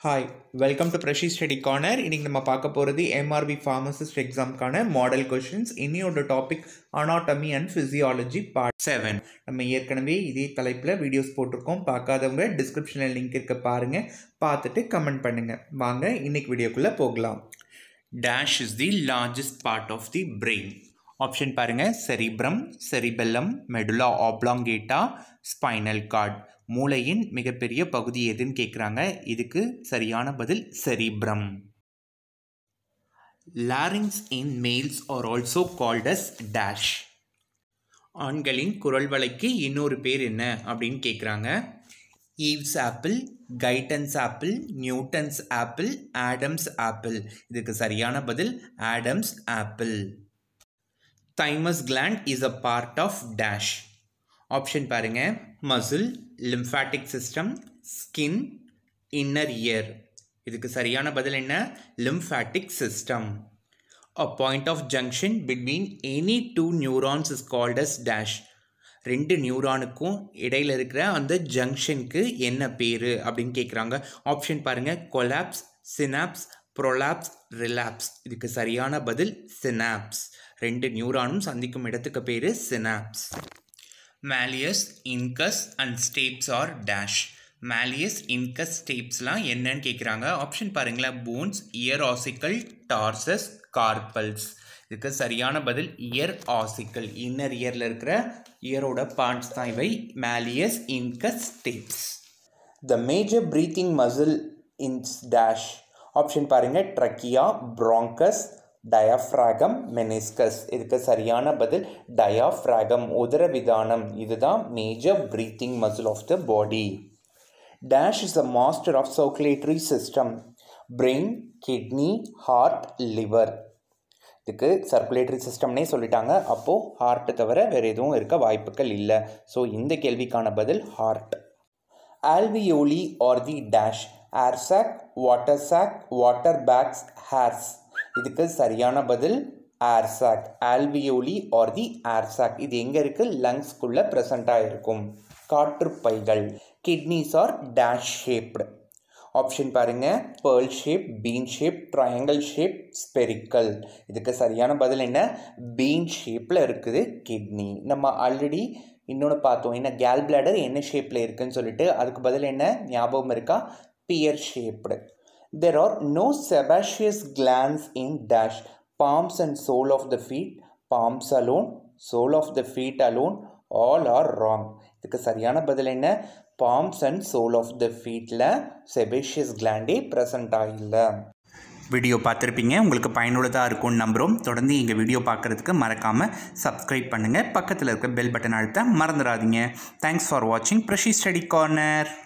Hi welcome to Freshy study corner இன்றைக்கி நம்ம பார்க்க போகிறது எம்ஆர்பி ஃபார்மசிஸ்ட் எக்ஸாம்க்கான மாடல் கொஷின்ஸ் இன்னியோட topic anatomy and physiology part seven நம்ம ஏற்கனவே இதே தலைப்பில் வீடியோஸ் போட்டிருக்கோம் பார்க்காதவங்க டிஸ்கிரிப்ஷனில் லிங்க் இருக்க பாருங்கள் பார்த்துட்டு கமெண்ட் பண்ணுங்கள் வாங்க இன்னைக்கு வீடியோக்குள்ளே போகலாம் dash is the largest part of the brain option பாருங்கள் cerebrum cerebellum medulla oblongata spinal cord மூளையின் மிகப்பெரிய பகுதி எதுன்னு கேட்குறாங்க இதுக்கு சரியான பதில் cerebrum larynx in males are also called as dash ஆண்களின் குரல் வலைக்கு இன்னொரு பேர் என்ன அப்படின்னு கேட்குறாங்க Eve's apple kitten's apple Newton's apple Adam's apple இதுக்கு சரியான பதில் Adam's apple thymus gland is a part of dash option பாருங்க muscle lymphatic system skin inner ear இதுக்கு சரியான பதில் என்ன lymphatic system a point of junction between any two neurons is called as dash ரெண்டு நியூரானுக்கும் இடையில் இருக்கிற அந்த ஜங்ஷனுக்கு என்ன பேர் அப்படின்னு கேட்குறாங்க ஆப்ஷன் பாருங்கள் கொலாப்ஸ் சினாப்ஸ் ப்ரொலாப்ஸ் ரிலாப்ஸ் இதுக்கு சரியான பதில் சினாப்ஸ் ரெண்டு நியூரானும் சந்திக்கும் இடத்துக்கு பேர் synapse malleus incus and stapes are dash malleus incus ஸ்டேப்ஸ்லாம் என்னன்னு கேட்குறாங்க ஆப்ஷன் பாருங்களேன் bones ear ossicle tarsals carpals இதுக்கு சரியான பதில் இயர் ஆசிக்கல் இன்னர் இயரில் இருக்கிற இயரோட பார்ட்ஸ் தான் இவை malleus incus stapes the major breathing muscle is dash option பாருங்கள் ட்ரக்கியா ப்ராங்கஸ் டயாஃப்ராகம் மெனிஸ்கஸ் இதுக்கு சரியான பதில் டயாஃப்ராகம் உதரவிதானம் இதுதான் major breathing muscle of the body dash is a master of circulatory system brain kidney heart liver இதுக்கு circulatory சிஸ்டம்னே சொல்லிட்டாங்க அப்போது ஹார்ட்டை தவிர வேறு எதுவும் இருக்க வாய்ப்புகள் இல்லை ஸோ இந்த கேள்விக்கான பதில் heart alveoli are the dash air sac water sac water bags hairs இதுக்கு சரியான பதில் ஏர்சாக் ஆல்வியோலி ஆர் தி ஏர்சாக் இது எங்கே இருக்குது லங்ஸ்குள்ளே ப்ரெசண்ட்டாக இருக்கும் காற்றுப்பைகள் kidneys are dash shaped option பாருங்கள் pearl shape bean shape triangle shape spherical இதுக்கு சரியான பதில் என்ன பீன் ஷேப்பில் இருக்குது கிட்னி நம்ம ஆல்ரெடி இன்னொன்று பார்த்தோம் என்ன கேல் பிளாடர் என்ன ஷேப்பில் இருக்குன்னு சொல்லிட்டு அதுக்கு பதில் என்ன ஞாபகம் இருக்கா pear shaped There are no sebaceous glands in dash. Palms and sole of the feet, palms alone, sole of the feet alone, all are wrong. இதுக்கு சரியான பதில் என்ன palms and sole of the ஃபீட்டில் செபேஷியஸ் கிளாண்டே present ஆகல video பார்த்துருப்பீங்க உங்களுக்கு பயனுள்ளதாக இருக்கும்னு நம்புகிறோம் தொடர்ந்து எங்கள் வீடியோ பார்க்குறதுக்கு மறக்காமல் சப்ஸ்கிரைப் பண்ணுங்கள் பக்கத்தில் இருக்க பெல் பட்டன் அழுத்த மறந்துடாதீங்க தேங்க்ஸ் ஃபார் வாட்சிங் ப்ரெஷி ஸ்டடி கார்னர்